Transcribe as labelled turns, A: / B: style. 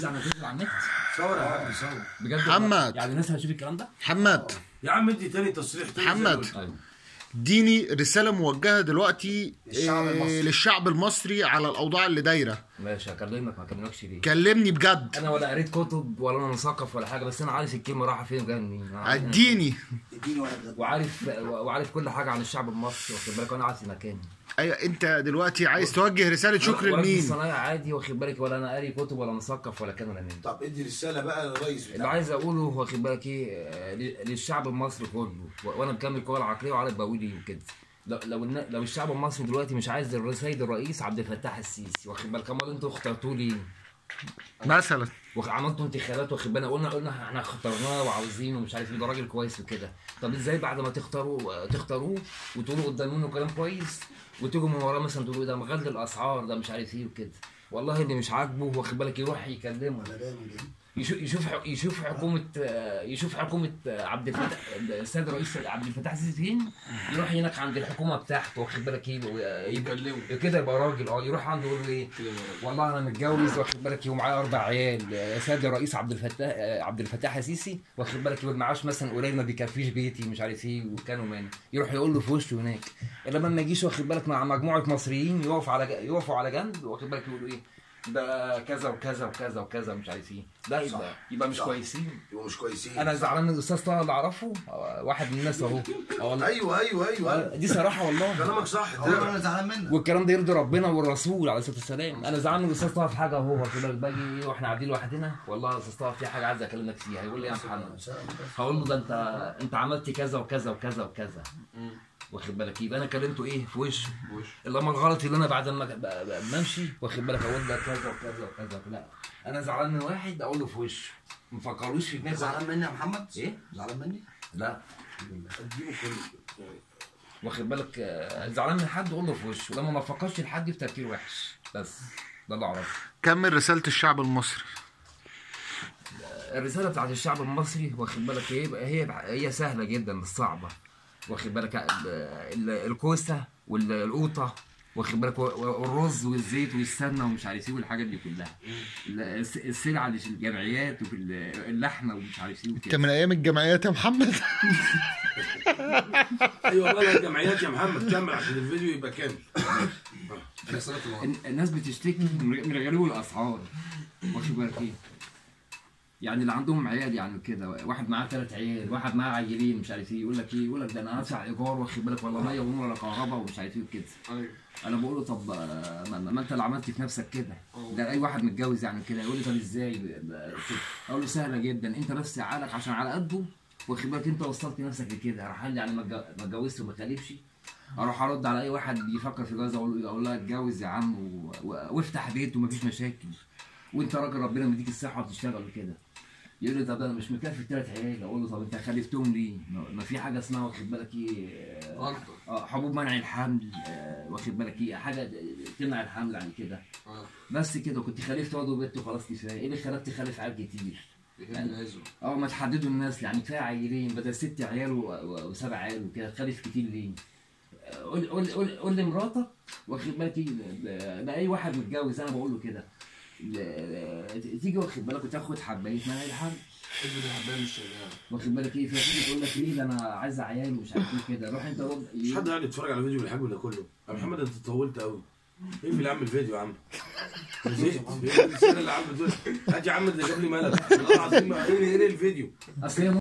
A: تنزل على تنزل على النت
B: صور يا حاج صور
A: بجد
C: محمد.
A: يعني الناس هتشوف الكلام ده
C: محمد
B: يا عم ادي تاني تصريح تاني زي ما
C: محمد.
B: قلت.
A: ايوه
C: اديني رساله موجهه دلوقتي
D: للشعب
C: آه،
D: المصري.
C: للشعب المصري على الاوضاع اللي دايره
A: ماشي هكلمك ما اكلمكش ليه
C: كلمني بجد
A: انا ولا قريت كتب ولا انا مثقف ولا حاجه بس انا عارف الكلمه رايحه فين وجايه منين أنا عارف-
C: اديني
D: اديني ورقه بجد.
A: وعارف وعارف كل حاجه عن الشعب المصري واخد بالك وانا قاعد في مكاني
C: ايوه انت دلوقتي عايز توجه رساله شكر
A: ولا في
C: لمين
A: صنايع عادي واخد بالك ولا انا قاري كتب ولا مثقف ولا كان ولا مين
B: طب ادي رساله بقى للرئيس
A: اللي
B: بتاعك
A: عايز اقوله واخد بالك ايه آه، للشعب المصري كله و- وانا مكمل القوى العقليه وعارف بقول ايه وكده لو لو النا- لو الشعب المصري دلوقتي مش عايز السيد الرئيس عبد الفتاح السيسي واخد بالك امال انتوا اخترتوه ليه؟
C: مثلا
A: وعملتوا انتخابات واخد بالك قلنا قلنا احنا اخترناه وعاوزينه ومش عارف ايه ده راجل كويس وكده طب ازاي بعد ما تختاروا تختاروه وتقولوا قدام منه كلام كويس وتيجوا من وراه مثلا تقولوا ده مغلي الاسعار ده مش عارف ايه وكده والله اللي مش عاجبه واخد بالك يروح يكلمه
D: انا جاي من جديد
A: يشوف يشوف يشوف حكومه يشوف حكومه عبد الفتاح السيد الرئيس عبد الفتاح السيسي فين يروح هناك عند الحكومه بتاعته واخد بالك ايه يبقى
B: يكلمه.
A: كده يبقى راجل اه يروح عنده يقول له ايه والله انا متجوز واخد بالك ومعايا اربع عيال يا سيد الرئيس عبد الفتاح عبد الفتاح السيسي واخد بالك يبقى معاش مثلا قليل ما بيكفيش بيتي مش عارف ايه وكانوا مانع يروح يقول له في وشه هناك انما ما يجيش واخد بالك مع مجموعه مصريين يقف على ج- يقفوا على جنب واخد بالك يقولوا ايه ده كذا وكذا وكذا وكذا مش عارف ايه ده يبقى
D: صح.
A: يبقى مش
D: صح.
A: كويسين
D: يبقوا مش كويسين
A: انا زعلان من الاستاذ طه اللي اعرفه آه، واحد من الناس اهو آه والله
B: ايوه ايوه ايوه
A: آه، دي صراحه والله
B: كلامك صح
D: هو انا زعلان منك
A: والكلام ده يرضي ربنا والرسول عليه الصلاه والسلام انا زعلان من الاستاذ طه في حاجه اهو واخد بالك باجي ايه واحنا قاعدين لوحدنا والله يا استاذ طه في حاجه عايز اكلمك فيها هيقول لي يا محمد هقول له ده انت انت عملت كذا وكذا وكذا وكذا واخد بالك يبقى انا كلمته ايه في وشه لما الغلط اللي انا بعد ما ب- ب- ما امشي واخد بالك اقول ده كذا وكذا وكذا لا انا زعلان من واحد اقول له في وشه ما فكروش في دماغي
D: زعلان مني يا محمد
A: ايه؟
D: زعلان مني
A: لا
B: اديله كل
A: واخد بالك آه، زعلان من حد اقول له في وشه ولما ما فكرش لحد في تفكير وحش بس ده اللي اعرفه
C: كمل رساله الشعب المصري
A: الرساله بتاعت الشعب المصري واخد بالك هي هي هي سهله جدا مش صعبه واخد بالك آه، ال- الكوسه والقوطه واخد بالك و- والرز والزيت والسمنه ومش عارف ايه والحاجات دي كلها ال- الس- السلع اللي في الجمعيات وفي ال- اللحمه ومش عارف ايه
C: انت
A: وكده
C: من ايام الجمعيات يا محمد
B: ايوه والله الجمعيات يا محمد كمل عشان الفيديو يبقى كامل
A: الن- الناس بتشتكي من من غلو الاسعار واخد بالك ايه يعني اللي عندهم عيال يعني كده واحد معاه ثلاث عيال واحد معاه عيلين مش عارف ايه يقول لك ايه يقول لك ده انا هدفع ايجار واخد بالك ولا ميه ونور ولا كهرباء ومش عارف ايه وكده
B: ايوه
A: انا بقول له طب آه، ما, ما انت اللي عملت في نفسك كده ده اي واحد متجوز يعني كده يقول لي طب ازاي ب- ب- اقول له سهله جدا انت بس عقلك عشان على قده واخد بالك انت وصلت نفسك لكده راح قال لي يعني ما اتج- ما اتجوزت وما خلفش اروح ارد على اي واحد بيفكر في جواز اقول له اقول له اتجوز يا عم و... و... وافتح بيت ومفيش مشاكل وانت راجل ربنا مديك الصحه وبتشتغل وكده يقول لي طب انا مش مكفي ثلاث عيال اقول له طب انت خلفتهم ليه؟ ما- ما في حاجه اسمها واخد بالك ايه آه، اه حبوب منع الحمل آه، واخد بالك ايه حاجه تمنع الحمل عن كده بس كده كنت خلفت واد وبنت وخلاص كفايه ايه اللي خلفت خلف عيال كتير اه ما تحددوا الناس يعني كفايه عيلين بدل ست عيال و- و- وسبع عيال وكده تخلف كتير ليه؟ آه، قول قول قول قول لمراتك واخد بالك ايه ل- لاي واحد متجوز انا بقول له كده ل- تيجي واخد بالك وتاخد حبايه منع الحمل واخد بالك ايه فتيجي تقول لك ليه ده انا عايزه عيال ومش عارف ايه كده روح انت رد
B: مش حد قاعد يتفرج على فيديو بالحجم ده كله يا محمد انت طولت قوي اقفل يا عم الفيديو يا عم زهقت ايه الرساله اللي عم بتقول هات يا عم ده جاب لي ملل والله العظيم اقري اقري الفيديو
A: اصل هي